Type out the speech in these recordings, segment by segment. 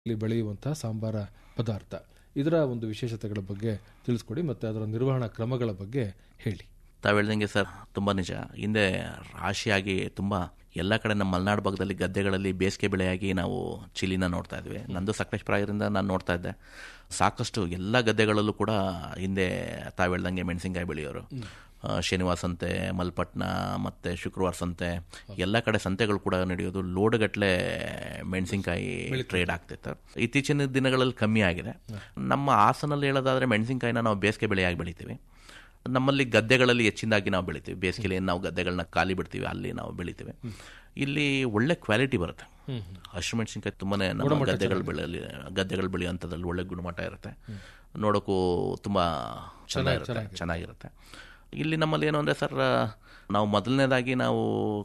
ಇಲ್ಲಿ ಬೆಳೆಯುವಂತಹ ಸಾಂಬಾರ ಪದಾರ್ಥ ಇದರ ಒಂದು ವಿಶೇಷತೆಗಳ ಬಗ್ಗೆ ತಿಳಿಸ್ಕೊಡಿ ಮತ್ತೆ ಅದರ ನಿರ್ವಹಣಾ ಕ್ರಮಗಳ ಬಗ್ಗೆ ಹೇಳಿ ತಾವು ಹೇಳ್ದಂಗೆ ಸರ್ ತುಂಬ ನಿಜ ಹಿಂದೆ ರಾಶಿಯಾಗಿ ತುಂಬ ಎಲ್ಲ ಕಡೆ ನಮ್ಮ ಮಲೆನಾಡು ಭಾಗದಲ್ಲಿ ಗದ್ದೆಗಳಲ್ಲಿ ಬೇಸಿಗೆ ಬೆಳೆಯಾಗಿ ನಾವು ಚಿಲಿನ ನೋಡ್ತಾ ಇದ್ವಿ ನಂದು ಸಕಲೇಶ್ಪುರ ಆಗಿರೋದ್ರಿಂದ ನಾನು ನೋಡ್ತಾ ಇದ್ದೆ ಸಾಕಷ್ಟು ಎಲ್ಲ ಗದ್ದೆಗಳಲ್ಲೂ ಕೂಡ ಹಿಂದೆ ತಾವು ಹೇಳ್ದಂಗೆ ಮೆಣಸಿನ್ಕಾಯಿ ಬೆಳೆಯೋರು ಆ, ಶನಿವಾರ ಸಂತೆ ಮಲ್ಪಟ್ನ ಮತ್ತು ಶುಕ್ರವಾರ ಸಂತೆ ಎಲ್ಲ ಕಡೆ ಸಂತೆಗಳು ಕೂಡ ನಡೆಯೋದು ಲೋಡ್ಗಟ್ಲೆ ಮೆಣಸಿನ್ಕಾಯಿ ಟ್ರೇಡ್ ಆಗ್ತಿತ್ತು ಇತ್ತೀಚಿನ ದಿನಗಳಲ್ಲಿ ಕಮ್ಮಿ ಆಗಿದೆ ನಮ್ಮ ಹಾಸನಲ್ಲಿ ಹೇಳೋದಾದ್ರೆ ಮೆಣಸಿನ್ಕಾಯಿನ ನಾವು ಬೇಸಿಗೆ ಬೆಳೆಯಾಗಿ ಬೆಳಿತೀವಿ ನಮ್ಮಲ್ಲಿ ಗದ್ದೆಗಳಲ್ಲಿ ಹೆಚ್ಚಿನದಾಗಿ ನಾವು ಬೆಳಿತೀವಿ ಬೇಸಿಗೆಲಿ ಏನು ನಾವು ಗದ್ದೆಗಳನ್ನ ಖಾಲಿ ಬಿಡ್ತೀವಿ ಅಲ್ಲಿ ನಾವು ಬೆಳಿತೀವಿ ಇಲ್ಲಿ ಒಳ್ಳೆ ಕ್ವಾಲಿಟಿ ಬರುತ್ತೆ ಹಸಿಮೆಣಸಿನ್ಕಾಯಿ ತುಂಬಾನೇ ನಮ್ಮ ಗದ್ದೆಗಳು ಬೆಳೆಯಲಿ ಗದ್ದೆಗಳು ಬೆಳೆಯುವಂಥದ್ರಲ್ಲಿ ಒಳ್ಳೆ ಗುಣಮಟ್ಟ ಇರುತ್ತೆ ನೋಡೋಕ್ಕೂ ತುಂಬ ಚೆನ್ನಾಗಿರುತ್ತೆ ಚೆನ್ನಾಗಿರುತ್ತೆ ಇಲ್ಲಿ ನಮ್ಮಲ್ಲಿ ಏನು ಅಂದರೆ ಸರ್ ನಾವು ಮೊದಲನೇದಾಗಿ ನಾವು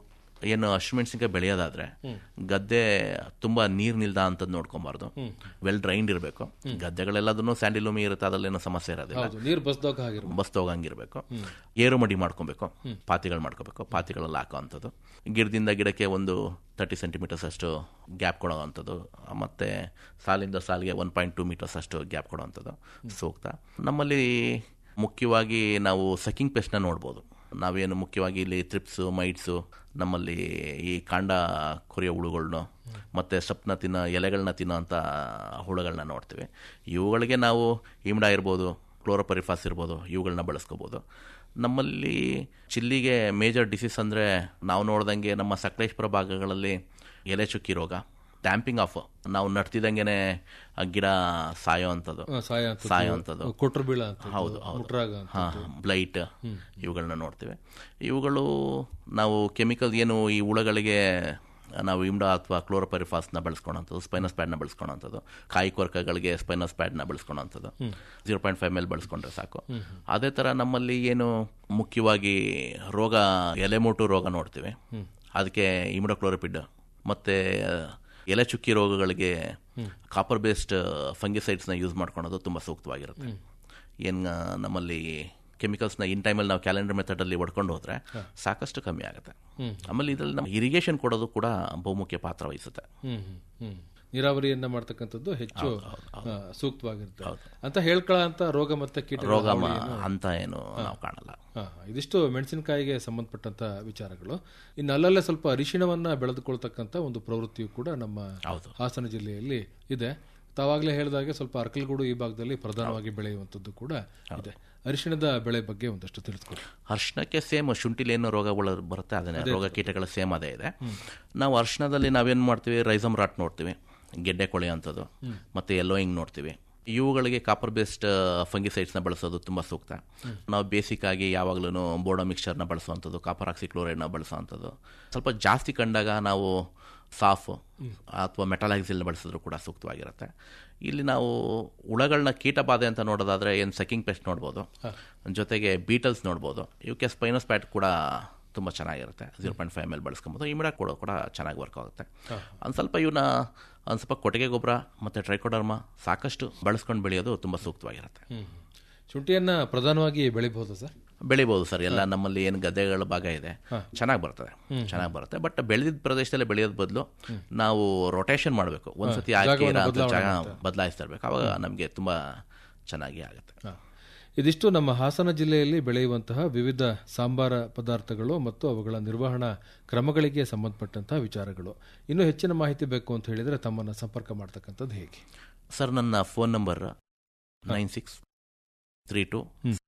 ಏನು ಹಸಿಮೆಣಸಿನ್ಕಾಯಿ ಬೆಳೆಯೋದಾದ್ರೆ ಗದ್ದೆ ತುಂಬಾ ನೀರು ನಿಲ್ದ ಅಂತದ್ ನೋಡ್ಕೊಬಾರ್ದು ವೆಲ್ ಡ್ರೈನ್ಡ್ ಇರಬೇಕು ಗದ್ದೆಗಳೆಲ್ಲದನ್ನು ಸ್ಯಾಂಡಿಲೂಮಿ ಇರುತ್ತೆ ಅದರಲ್ಲೇನೋ ಸಮಸ್ಯೆ ಇರೋದಿಲ್ಲ ಹೌದು ನೀರು ಬಸ್ದಾಗ ಆಗಿರ್ಬೋದು ಬಸ್ ಹೋಗಂಗಿರ್ಬೇಕು ಏರು ಮಡಿ ಮಾಡ್ಕೊಬೇಕು ಪಾತಿಗಳು ಮಾಡ್ಕೋಬೇಕು ಪಾತಿಗಳಲ್ಲಿ ಹಾಕೋ ಅಂಥದ್ದು ಗಿಡದಿಂದ ಗಿಡಕ್ಕೆ ಒಂದು ತರ್ಟಿ ಸೆಂಟಿಮೀಟರ್ಸ್ ಅಷ್ಟು ಗ್ಯಾಪ್ ಕೊಡೋ ಅಂಥದ್ದು ಮತ್ತೆ ಸಾಲಿಂದ ಸಾಲಿಗೆ ಒನ್ ಪಾಯಿಂಟ್ ಟೂ ಮೀಟರ್ಸ್ ಅಷ್ಟು ಗ್ಯಾಪ್ ಕೊಡೋ ಅಂಥದ್ದು ಸೂಕ್ತ ನಮ್ಮಲ್ಲಿ ಮುಖ್ಯವಾಗಿ ನಾವು ಸಕಿಂಗ್ ಪೆಸ್ಟ್ನ ನೋಡ್ಬೋದು ನಾವೇನು ಮುಖ್ಯವಾಗಿ ಇಲ್ಲಿ ತ್ರಿಪ್ಸು ಮೈಟ್ಸು ನಮ್ಮಲ್ಲಿ ಈ ಕಾಂಡ ಕೊರಿಯೋ ಹುಳುಗಳ್ನು ಮತ್ತು ಸೊಪ್ಪನ್ನ ತಿನ್ನೋ ಎಲೆಗಳನ್ನ ತಿನ್ನೋ ಅಂಥ ಹುಳುಗಳನ್ನ ನೋಡ್ತೀವಿ ಇವುಗಳಿಗೆ ನಾವು ಇಮ್ಡಾ ಇರ್ಬೋದು ಕ್ಲೋರೋಪರಿಫಾಸ್ ಇರ್ಬೋದು ಇವುಗಳನ್ನ ಬಳಸ್ಕೋಬೋದು ನಮ್ಮಲ್ಲಿ ಚಿಲ್ಲಿಗೆ ಮೇಜರ್ ಡಿಸೀಸ್ ಅಂದರೆ ನಾವು ನೋಡ್ದಂಗೆ ನಮ್ಮ ಸಕಲೇಶ್ಪುರ ಭಾಗಗಳಲ್ಲಿ ಎಲೆ ಚುಕ್ಕಿ ರೋಗ ಟ್ಯಾಂಪಿಂಗ್ ಆಫ್ ನಾವು ನಡ್ತಿದಂಗೆನೆ ಆ ಗಿಡ ಸಾಯೋ ಅಂಥದ್ದು ಆ, ಸಾಯ ಅಂತ ಸಾಯೋ ಅಂಥದ್ದು ಕೊಟ್ರು ಬೀಳ ಅಂತ ಹೌದು ಹೌದು ಮುಟ್ರಾಗ ಅಂತ ಹಾಂ ಬ್ಲೈಟ್ ಇವುಗಳನ್ನ ನೋಡ್ತೀವಿ ಇವುಗಳು ನಾವು ಕೆಮಿಕಲ್ ಏನು ಈ ಹುಳಗಳಿಗೆ ನಾವು ಇಮ್ಡಾ ಅಥವಾ ಕ್ಲೋರೋಪರಿಫಾಸ್ನ ಬಳಸ್ಕೊಳಂಥದ್ದು ಸ್ಪೈನಸ್ ಪ್ಯಾಡ್ನ ಬಳಸ್ಕೊಳಂಥದ್ದು ಕಾಯಿ ಕೊರಕಗಳಿಗೆ ಸ್ಪೈನಸ್ ಪ್ಯಾಡ್ನ ಬಳಸ್ಕೊಳಂಥದ್ದು ಜೀರೋ ಪಾಯಿಂಟ್ ಫೈವ್ ಮೇಲ್ ಬಳಸ್ಕೊಂಡ್ರೆ ಸಾಕು ಅದೇ ಥರ ನಮ್ಮಲ್ಲಿ ಏನು ಮುಖ್ಯವಾಗಿ ರೋಗ ಎಲೆಮೋಟು ರೋಗ ನೋಡ್ತೀವಿ ಅದಕ್ಕೆ ಇಮ್ಡೋಕ್ಲೋರೋಪಿಡ್ ಮತ್ತು ಎಲೆ ಚುಕ್ಕಿ ರೋಗಗಳಿಗೆ ಕಾಪರ್ ಬೇಸ್ಡ್ ಫಂಗಿಸೈಡ್ಸ್ನ ಯೂಸ್ ಮಾಡ್ಕೊಳೋದು ತುಂಬ ಸೂಕ್ತವಾಗಿರುತ್ತೆ ಏನು ನಮ್ಮಲ್ಲಿ ಕೆಮಿಕಲ್ಸ್ನ ಇನ್ ಟೈಮಲ್ಲಿ ನಾವು ಕ್ಯಾಲೆಂಡರ್ ಮೆಥಡಲ್ಲಿ ಹೊಡ್ಕೊಂಡು ಹೋದ್ರೆ ಸಾಕಷ್ಟು ಕಮ್ಮಿ ಆಗುತ್ತೆ ಆಮೇಲೆ ಇದರಲ್ಲಿ ನಮ್ಮ ಇರಿಗೇಷನ್ ಕೊಡೋದು ಕೂಡ ಬಹುಮುಖ್ಯ ಪಾತ್ರ ವಹಿಸುತ್ತೆ ಹ್ಮ್ ಹ್ಮ್, ಹ್ಮ್ ನೀರಾವರಿಯನ್ನ ಮಾಡ್ತಕ್ಕಂಥದ್ದು ಹೆಚ್ಚು ಆ, ಸೂಕ್ತವಾಗಿರುತ್ತೆ ಅಂತ ಹೇಳ್ಕೊಳ್ಳೋ ಅಂತ ರೋಗ ಮತ್ತೆ ಕೀಟ ರೋಗ ಮ- ಅಂತ ಏನು ನಾವು ಕಾಣಲ್ಲ ಹಾ, ಇದಿಷ್ಟು ಮೆಣಸಿನಕಾಯಿಗೆ ಸಂಬಂಧಪಟ್ಟಂತ ವಿಚಾರಗಳು ಇನ್ನು ಅಲ್ಲಲ್ಲೇ ಸ್ವಲ್ಪ ಅರಿಶಿಣವನ್ನ ಬೆಳೆದುಕೊಳ್ತಕ್ಕಂಥ ಒಂದು ಪ್ರವೃತ್ತಿಯು ಕೂಡ ನಮ್ಮ ಹೌದು. ಹಾಸನ ಜಿಲ್ಲೆಯಲ್ಲಿ ಇದೆ ತಾವಾಗಲೇ ಹೇಳಿದಾಗೆ ಸ್ವಲ್ಪ ಅರ್ಕಲ್ಗೂಡು ಈ ಭಾಗದಲ್ಲಿ ಪ್ರಧಾನವಾಗಿ ಬೆಳೆಯುವಂಥದ್ದು ಕೂಡ ಇದೆ ಅರಿಶಿಣದ ಬೆಳೆ ಬಗ್ಗೆ ಒಂದಷ್ಟು ತಿಳಿಸ್ಕೊಡಿ ಅರ್ಶನಕ್ಕೆ ಸೇಮ್ ಶುಂಠಿಲಿ ಏನು ರೋಗಗಳು ಬರುತ್ತೆ ಅದನ್ನೇ ರೋಗ ಕೀಟಗಳ ಸೇಮ್ ಅದೇ ಇದೆ ನಾವು ಅರ್ಶನದಲ್ಲಿ ನಾವೇನು ಮಾಡ್ತೀವಿ ರೈಸಮ್ ರಾಟ್ ನೋಡ್ತೀವಿ ಗೆಡ್ಡೆ ಕೊಳೆ ಅಂಥದ್ದು ಮತ್ತು ಎಲ್ಲೋಯಿಂಗ್ ನೋಡ್ತೀವಿ ಇವುಗಳಿಗೆ ಕಾಪರ್ ಬೇಸ್ಡ್ ಫಂಗಿಸೈಡ್ಸ್ನ ಬಳಸೋದು ತುಂಬ ಸೂಕ್ತ ನಾವು ಬೇಸಿಕ್ ಆಗಿ ಯಾವಾಗಲೂ ಬೋಡೋ ಮಿಕ್ಸ್ಚರ್ನ ಬಳಸುವಂಥದ್ದು ಕಾಪರ್ ಆಕ್ಸಿಕ್ಲೋರೈಡ್ನ ಬಳಸುವಂಥದ್ದು ಸ್ವಲ್ಪ ಜಾಸ್ತಿ ಕಂಡಾಗ ನಾವು ಸಾಫ್ ಅಥವಾ ಮೆಟಲಾಕ್ಸಿಲ್ನ ಬಳಸಿದ್ರು ಕೂಡ ಸೂಕ್ತವಾಗಿರುತ್ತೆ ಇಲ್ಲಿ ನಾವು ಹುಳಗಳನ್ನ ಕೀಟ ಬಾಧೆ ಅಂತ ನೋಡೋದಾದ್ರೆ ಏನು ಸೆಕಿಂಗ್ ಪೆಸ್ಟ್ ನೋಡ್ಬೋದು ಜೊತೆಗೆ ಬೀಟಲ್ಸ್ ನೋಡ್ಬೋದು ಇವಕ್ಕೆ ಸ್ಪೈನಸ್ ಪ್ಯಾಟ್ ಕೂಡ ತುಂಬ ಚೆನ್ನಾಗಿರುತ್ತೆ ಜೀರೋ ಪಾಯಿಂಟ್ ಫೈವ್ ಎಲ್ ಬಳಸ್ಕೊಬೋದು ಇಮಿಡ ಕೂಡ ಕೂಡ ಚೆನ್ನಾಗಿ ವರ್ಕ್ ಆಗುತ್ತೆ ಒಂದು ಸ್ವಲ್ಪ ಇವನ್ನ ಒಂದು ಸ್ವಲ್ಪ ಕೊಟ್ಟಿಗೆ ಗೊಬ್ಬರ ಮತ್ತು ಟ್ರೈಕೋಡರ್ಮ ಸಾಕಷ್ಟು ಬಳಸ್ಕೊಂಡು ಬೆಳೆಯೋದು ತುಂಬ ಸೂಕ್ತವಾಗಿರುತ್ತೆ ಶುಂಠಿಯನ್ನ ಪ್ರಧಾನವಾಗಿ ಬೆಳಿಬಹುದು ಸರ್ ಬೆಳಿಬೋದು ಸರ್ ಎಲ್ಲ ನಮ್ಮಲ್ಲಿ ಏನು ಗದ್ದೆಗಳ ಭಾಗ ಇದೆ ಚೆನ್ನಾಗಿ ಬರ್ತದೆ ಚೆನ್ನಾಗಿ ಬರುತ್ತೆ ಬಟ್ ಬೆಳೆದಿದ್ದ ಪ್ರದೇಶದಲ್ಲಿ ಬೆಳೆಯೋದ್ ಬದಲು ನಾವು ರೊಟೇಷನ್ ಮಾಡಬೇಕು ಒಂದ್ಸತಿ ಹಾಕಿ ಜಾಗ ಬದಲಾಯಿಸ್ತಾ ಇರ್ಬೇಕು ಅವಾಗ ನಮಗೆ ತುಂಬಾ ಚೆನ್ನಾಗಿ ಆಗುತ್ತೆ ಹಾ. ಇದಿಷ್ಟು ನಮ್ಮ ಹಾಸನ ಜಿಲ್ಲೆಯಲ್ಲಿ ಬೆಳೆಯುವಂತಹ ವಿವಿಧ ಸಾಂಬಾರ ಪದಾರ್ಥಗಳು ಮತ್ತು ಅವುಗಳ ನಿರ್ವಹಣಾ ಕ್ರಮಗಳಿಗೆ ಸಂಬಂಧಪಟ್ಟಂತಹ ವಿಚಾರಗಳು ಇನ್ನು ಹೆಚ್ಚಿನ ಮಾಹಿತಿ ಬೇಕು ಅಂತ ಹೇಳಿದ್ರೆ ತಮ್ಮನ್ನ ಸಂಪರ್ಕ ಮಾಡ್ತಕ್ಕಂಥದ್ದು ಹೇಗೆ ಸರ್ ನನ್ನ phone number nine six three two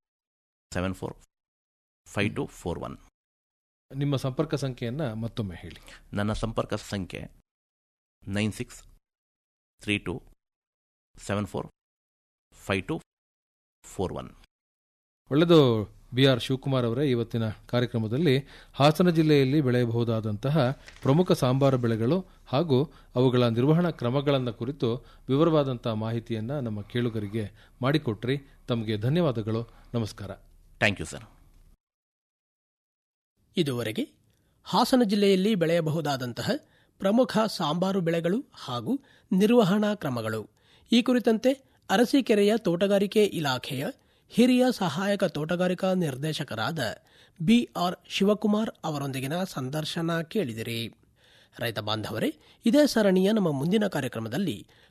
seven four five two four one ನಿಮ್ಮ ಸಂಪರ್ಕ ಸಂಖ್ಯೆಯನ್ನ ಮತ್ತೊಮ್ಮೆ ಹೇಳಿ ನನ್ನ ಸಂಪರ್ಕ ಸಂಖ್ಯೆ nine six three two seven four five two four one ಒಳ್ಳೆಯದು ಬಿ ಆರ್ ಶಿವಕುಮಾರ್ ಅವರೇ ಇವತ್ತಿನ ಕಾರ್ಯಕ್ರಮದಲ್ಲಿ ಹಾಸನ ಜಿಲ್ಲೆಯಲ್ಲಿ ಬೆಳೆಯಬಹುದಾದಂತಹ ಪ್ರಮುಖ ಸಾಂಬಾರ ಬೆಳೆಗಳು ಹಾಗೂ ಅವುಗಳ ನಿರ್ವಹಣಾ ಕ್ರಮಗಳನ್ನು ಕುರಿತು ವಿವರವಾದಂತಹ ಮಾಹಿತಿಯನ್ನ ನಮ್ಮ ಕೇಳುಗರಿಗೆ ಮಾಡಿಕೊಟ್ರಿ ತಮಗೆ ಧನ್ಯವಾದಗಳು ನಮಸ್ಕಾರ ಥ್ಯಾಂಕ್ ಯು ಸರ್ ಇದುವರೆಗೆ ಹಾಸನ ಜಿಲ್ಲೆಯಲ್ಲಿ ಬೆಳೆಯಬಹುದಾದಂತಹ ಪ್ರಮುಖ ಸಾಂಬಾರು ಬೆಳೆಗಳು ಹಾಗೂ ನಿರ್ವಹಣಾ ಕ್ರಮಗಳು ಈ ಕುರಿತಂತೆ ಅರಸೀಕೆರೆಯ ತೋಟಗಾರಿಕೆ ಇಲಾಖೆಯ ಹಿರಿಯ ಸಹಾಯಕ ತೋಟಗಾರಿಕಾ ನಿರ್ದೇಶಕರಾದ ಬಿಆರ್ ಶಿವಕುಮಾರ್ ಅವರೊಂದಿಗಿನ ಸಂದರ್ಶನ ಕೇಳಿದಿರಿ ರೈತ ಬಾಂಧವರೇ ಇದೇ ಸರಣಿಯ ನಮ್ಮ ಮುಂದಿನ ಕಾರ್ಯಕ್ರಮದಲ್ಲಿ